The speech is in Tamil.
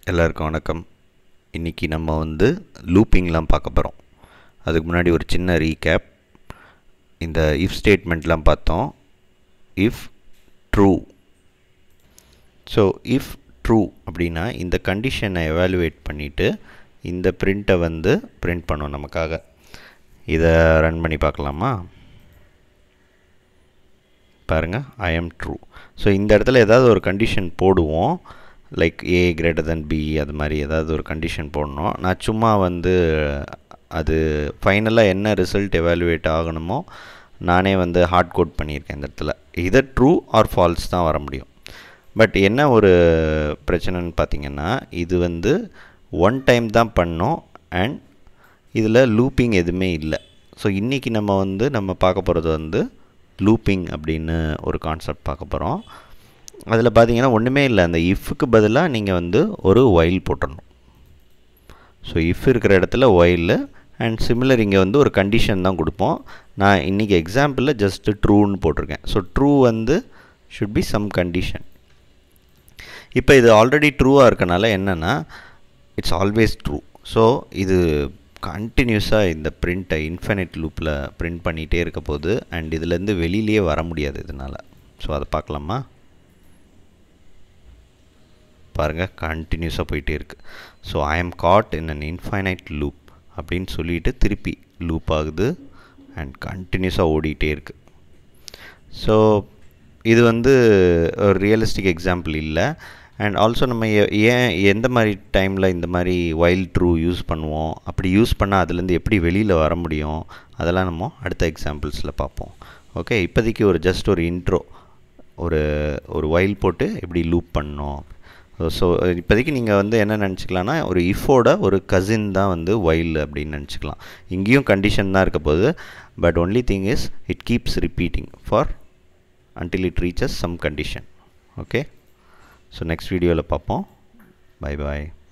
எல்லாருக்கும் வணக்கம் இன்றைக்கி நம்ம வந்து லூப்பிங்லாம் பார்க்க போகிறோம் அதுக்கு முன்னாடி ஒரு சின்ன ரீகேப் இந்த இஃப் ஸ்டேட்மெண்ட்லாம் பார்த்தோம் if true so if true அப்படின்னா இந்த கண்டிஷனை எவாலுவேட் பண்ணிவிட்டு இந்த பிரிண்ட்டை வந்து பிரிண்ட் பண்ணோம் நமக்காக இதை ரன் பண்ணி பார்க்கலாமா பாருங்கள் ஐ எம் ட்ரூ ஸோ இந்த இடத்துல ஏதாவது ஒரு கண்டிஷன் போடுவோம் like A greater then B அது மாதிரி ஏதாவது ஒரு கண்டிஷன் போடணும் நான் சும்மா வந்து அது ஃபைனலாக என்ன ரிசல்ட் எவாலுவேட் ஆகணுமோ நானே வந்து ஹார்ட் கோட் பண்ணியிருக்கேன் இந்த இடத்துல இதை ட்ரூ ஆர் ஃபால்ஸ் தான் வர முடியும் பட் என்ன ஒரு பிரச்சனைன்னு பார்த்தீங்கன்னா இது வந்து ஒன் டைம் தான் பண்ணோம் அண்ட் இதில் லூப்பிங் எதுவுமே இல்லை ஸோ இன்றைக்கி நம்ம வந்து நம்ம பார்க்க போகிறது வந்து லூப்பிங் அப்படின்னு ஒரு கான்செப்ட் பார்க்க போகிறோம் அதில் பார்த்தீங்கன்னா ஒன்றுமே இல்லை அந்த இஃப்க்கு பதிலாக நீங்கள் வந்து ஒரு ஒயில் போட்டுடணும் ஸோ இஃப் இருக்கிற இடத்துல ஒயில் அண்ட் சிமிலர் இங்கே வந்து ஒரு கண்டிஷன் தான் கொடுப்போம் நான் இன்றைக்கி எக்ஸாம்பிளில் ஜஸ்ட்டு ட்ரூன்னு போட்டிருக்கேன் ஸோ ட்ரூ வந்து ஷுட் பி சம் கண்டிஷன் இப்போ இது ஆல்ரெடி ட்ரூவாக இருக்கனால என்னென்னா இட்ஸ் ஆல்வேஸ் ட்ரூ ஸோ இது கண்டினியூஸாக இந்த பிரிண்ட்டை இன்ஃபினிட் லூப்பில் பிரிண்ட் பண்ணிகிட்டே இருக்க போது அண்ட் இதுலேருந்து வெளியிலேயே வர முடியாது இதனால் ஸோ அதை பார்க்கலாமா பாருங்கள் கண்டினியூஸாக போயிட்டே இருக்குது so I'm got in an infinite loop அப்படின்னு சொல்லிட்டு திருப்பி லூப் ஆகுது அண்ட் கண்டினியூஸாக ஓடிட்டே இருக்குது ஸோ இது வந்து ஒரு ரியலிஸ்டிக் எக்ஸாம்பிள் இல்லை அண்ட் ஆல்சோ நம்ம ஏன் எந்த மாதிரி டைமில் இந்த மாதிரி வைல்ட் ட்ரூ யூஸ் பண்ணுவோம் அப்படி யூஸ் பண்ணால் அதுலேருந்து எப்படி வெளியில் வர முடியும் அதெல்லாம் நம்ம அடுத்த எக்ஸாம்பிள்ஸில் பார்ப்போம் ஓகே இப்போதைக்கு ஒரு ஜஸ்ட் ஒரு இன்ட்ரோ ஒரு ஒரு வைல் போட்டு எப்படி லூப் பண்ணோம் ஸோ இப்போதைக்கு நீங்கள் வந்து என்ன நினச்சிக்கலாம்னா ஒரு இஃபோட ஒரு கசின் தான் வந்து வைல் அப்படின்னு நினச்சிக்கலாம் இங்கேயும் கண்டிஷன் தான் இருக்க போது but only thing is it keeps repeating for until it reaches some condition okay so next வீடியோவில் பார்ப்போம் பை பாய்